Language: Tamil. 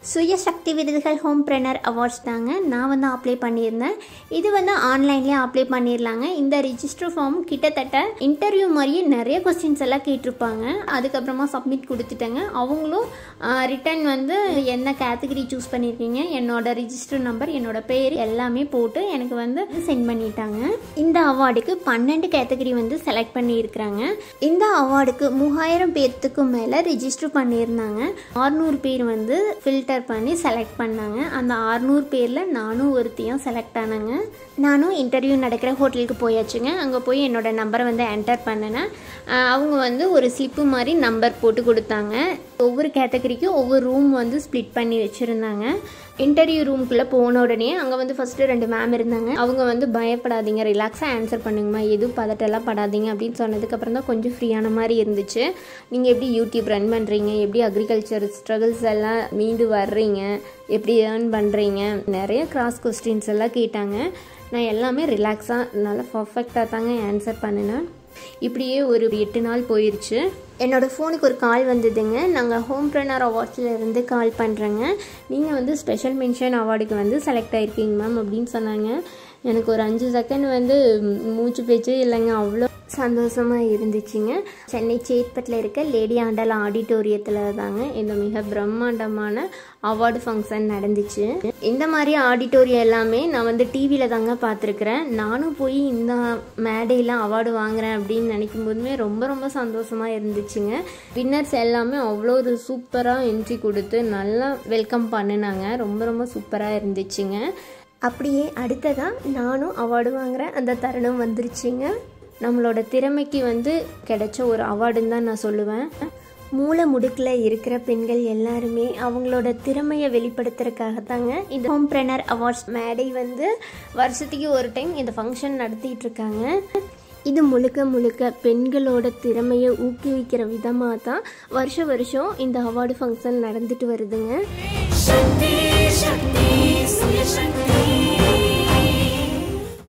சுயசக்தி விருதுகள் ஹோம் ப்ரெனர் அவார்ட்ஸ் தாங்க நான் வந்து அப்ளை பண்ணியிருந்தேன் இது வந்து ஆன்லைன்லேயே அப்ளை பண்ணிடலாங்க இந்த ரிஜிஸ்டர் ஃபார்ம் கிட்டத்தட்ட இன்டர்வியூ மாதிரியே நிறைய கொஸ்டின்ஸ் எல்லாம் கேட்டிருப்பாங்க அதுக்கப்புறமா சப்மிட் கொடுத்துட்டேங்க அவங்களும் ரிட்டன் வந்து என்ன கேட்டகரி சூஸ் பண்ணியிருக்கீங்க என்னோட ரிஜிஸ்டர் நம்பர் என்னோட பேர் எல்லாமே போட்டு எனக்கு வந்து சென்ட் பண்ணிட்டாங்க இந்த அவார்டுக்கு பன்னெண்டு கேட்டகரி வந்து செலக்ட் பண்ணியிருக்கிறாங்க இந்த அவார்டுக்கு மூவாயிரம் பேர்த்துக்கும் மேலே ரிஜிஸ்டர் பண்ணியிருந்தாங்க ஆறுநூறு பேர் வந்து ஃபில்டர் பண்ணி செலக்ட் பண்ணாங்க அந்த ஆறுநூறு பேரில் நானும் ஒருத்தையும் செலக்ட் ஆனாங்க நானும் இன்டர்வியூ நடக்கிற ஹோட்டலுக்கு போயாச்சுங்க அங்கே போய் என்னோட நம்பரை வந்து என்டர் பண்ணினேன் ஆஹ் அவங்க வந்து ஒரு ஸ்லிப்பு மாதிரி நம்பர் போட்டு கொடுத்தாங்க ஒவ்வொரு கேட்டகரிக்கும் ஒவ்வொரு ரூம் வந்து ஸ்ப்ளிட் பண்ணி வச்சுருந்தாங்க இன்டர்வியூ ரூம்குள்ளே போன உடனே அங்கே வந்து ஃபஸ்ட்டு ரெண்டு மேம் இருந்தாங்க அவங்க வந்து பயப்படாதீங்க ரிலாக்ஸாக ஆன்சர் பண்ணுங்கம்மா எதுவும் பதட்டெல்லாம் படாதீங்க அப்படின்னு சொன்னதுக்கப்புறம் தான் கொஞ்சம் ஃப்ரீயான மாதிரி இருந்துச்சு நீங்கள் எப்படி யூடியூப் ரன் பண்ணுறீங்க எப்படி அக்ரிகல்ச்சர் ஸ்ட்ரகிள்ஸ் எல்லாம் மீண்டு வர்றீங்க எப்படி ஏர்ன் பண்ணுறீங்க நிறைய கிராஸ் கொஸ்டின்ஸ் எல்லாம் கேட்டாங்க நான் எல்லாமே ரிலாக்ஸாக நல்லா பர்ஃபெக்டாக தாங்க ஆன்சர் பண்ணினேன் இப்படியே ஒரு எட்டு நாள் போயிடுச்சு என்னோடய ஃபோனுக்கு ஒரு கால் வந்ததுங்க நாங்கள் ஹோம் ப்ரெனர் அவார்ட்ஸில் இருந்து கால் பண்ணுறேங்க நீங்கள் வந்து ஸ்பெஷல் மென்ஷன் அவார்டுக்கு வந்து செலக்ட் ஆகிருக்கீங்க மேம் அப்படின்னு சொன்னாங்க எனக்கு ஒரு அஞ்சு செகண்ட் வந்து மூச்சு பேச்சே இல்லைங்க அவ்வளோ சந்தோஷமாக இருந்துச்சுங்க சென்னை சேத்பட்டில் இருக்க லேடி ஆண்டல் ஆடிட்டோரியத்தில் தாங்க இந்த மிக பிரம்மாண்டமான அவார்டு ஃபங்க்ஷன் நடந்துச்சு இந்த மாதிரி ஆடிட்டோரியம் எல்லாமே நான் வந்து டிவியில் தாங்க பார்த்துருக்குறேன் நானும் போய் இந்த மேடையில் அவார்டு வாங்குறேன் அப்படின்னு நினைக்கும் போதுமே ரொம்ப ரொம்ப சந்தோஷமாக இருந்துச்சுங்க வின்னர்ஸ் எல்லாமே அவ்வளோ ஒரு சூப்பராக என்ட்ரி கொடுத்து நல்லா வெல்கம் பண்ணினாங்க ரொம்ப ரொம்ப சூப்பராக இருந்துச்சுங்க அப்படியே அடுத்ததாக நானும் அவார்டு வாங்குறேன் அந்த தருணம் வந்துருச்சுங்க நம்மளோட திறமைக்கு வந்து கிடைச்ச ஒரு அவார்டுன்னு தான் நான் சொல்லுவேன் மூளை முடுக்கில் இருக்கிற பெண்கள் எல்லாருமே அவங்களோட திறமையை வெளிப்படுத்துறதுக்காக தாங்க இந்த ஹோம் ப்ரெனர் அவார்ட்ஸ் மேடை வந்து வருஷத்துக்கு ஒரு டைம் இந்த ஃபங்க்ஷன் நடத்திட்டு இருக்காங்க இது முழுக்க முழுக்க பெண்களோட திறமையை ஊக்குவிக்கிற விதமாக தான் வருஷ வருஷம் இந்த அவார்டு ஃபங்க்ஷன் நடந்துட்டு வருதுங்க शक्ति शक्ति सूर्य शक्ति